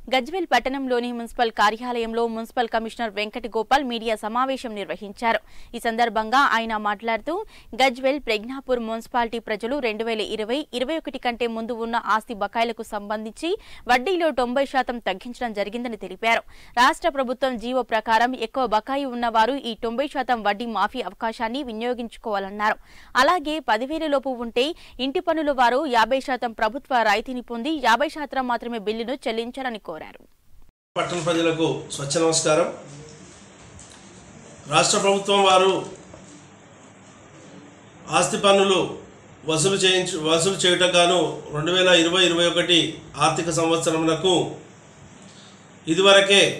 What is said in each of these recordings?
గజ్వేల్ పట్టణంలోని మున్సిపల్ కార్యాలయంలో municipal commissioner Venkata Gopal media సమావేశం నిర్వహించారు ఈ సందర్భంగా ఆయన మాట్లాడుతూ గజ్వేల్ ప్రజ్ఞాపూర్ మున్సిపాలిటీ ప్రజలు రెండు వేల ఇరవై ఇరవై ఒకటి కంటే ముందు ఉన్న ఆస్తి బకాయిలకు సంబంధించి వడ్డీలో తొంభై శాతం తగ్గించడం జరిగిందని తెలిపారు రాష్ట్ర ప్రభుత్వం జీవో ప్రకారం ఎక్కువ బకాయి ఉన్నవారు ఈ తొంభై శాతం వడ్డీ మాఫీ అవకాశాన్ని వినియోగించుకోవాలన్నారు అలాగే పదివేల లోపు ఉంటే ఇంటి పనుల వారు యాభై శాతం ప్రభుత్వ రాయితీని పొంది యాభై శాతం మాత్రమే బిల్లును చెల్లించాలని కోరారు పట్టణ ప్రజలకు స్వచ్ఛ నమస్కారం రాష్ట్ర ప్రభుత్వం వారు ఆస్తి పన్నులు వసూలు చేయించు వసూలు చేయుటకు గాను రెండు వేల ఇరవై ఇరవై ఒకటి ఆర్థిక సంవత్సరమునకు ఇదివరకే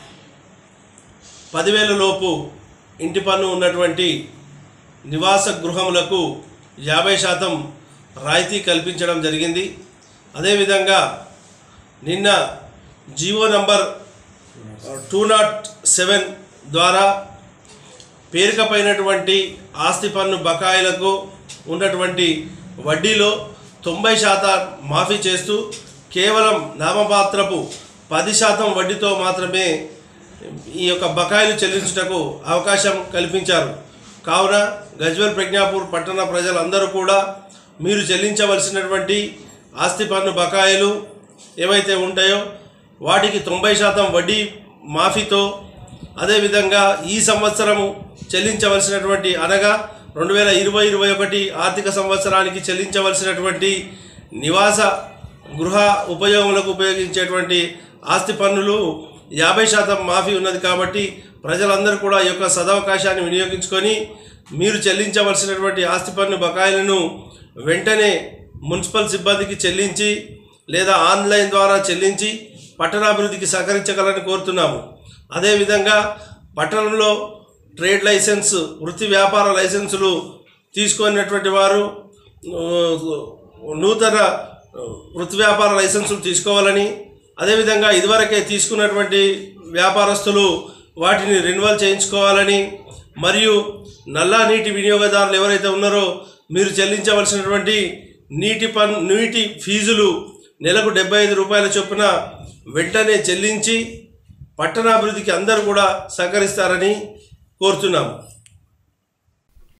పదివేల లోపు ఇంటి పన్ను ఉన్నటువంటి నివాస గృహములకు యాభై శాతం రాయితీ కల్పించడం జరిగింది అదేవిధంగా నిన్న GO number two naught seven ద్వారా పేరుకపోయినటువంటి ఆస్తి పన్ను బకాయిలకు ఉన్నటువంటి వడ్డీలో తొంభై శాతం మాఫీ చేస్తూ కేవలం నామమాత్రపు పది శాతం వడ్డీతో మాత్రమే ఈ యొక్క బకాయిలు చెల్లించుటకు అవకాశం కల్పించారు కావున గజ్వేల్ ప్రజ్ఞాపూర్ పట్టణ ప్రజలందరూ కూడా మీరు చెల్లించవలసినటువంటి ఆస్తి పన్ను బకాయిలు ఏవైతే ఉంటాయో వాటికి తొంభై శాతం వడ్డీ మాఫీతో అదేవిధంగా ఈ సంవత్సరము చెల్లించవలసినటువంటి అనగా రెండు వేల ఇరవై ఇరవై ఒకటి ఆర్థిక సంవత్సరానికి చెల్లించవలసినటువంటి నివాస గృహ ఉపయోగములకు ఉపయోగించేటువంటి ఆస్తి పన్నులు యాభై శాతం మాఫీ ఉన్నది కాబట్టి ప్రజలందరూ కూడా ఈ యొక్క సదవకాశాన్ని వినియోగించుకొని మీరు చెల్లించవలసినటువంటి ఆస్తి పన్ను బకాయిలను వెంటనే మున్సిపల్ సిబ్బందికి చెల్లించి లేదా ఆన్లైన్ ద్వారా చెల్లించి పట్టణాభివృద్ధికి సహకరించగలని కోరుతున్నాము అదేవిధంగా పట్టణంలో ట్రేడ్ లైసెన్స్ వృత్తి వ్యాపార లైసెన్సులు తీసుకున్నటువంటి వారు ఆ, నూతన వృత్తి వ్యాపార లైసెన్సులు తీసుకోవాలని అదేవిధంగా ఇదివరకే తీసుకున్నటువంటి వ్యాపారస్తులు వాటిని రెన్యువల్ చేయించుకోవాలని మరియు నల్లా నీటి వినియోగదారులు ఎవరైతే ఉన్నారో మీరు చెల్లించవలసినటువంటి నీటి పన్ నీటి ఫీజులు నెలకు డెబ్బై ఐదు రూపాయల చొప్పున వెంటనే చెల్లించి పట్టణాభివృద్ధికి అందరూ కూడా సహకరిస్తారని కోరుతున్నాము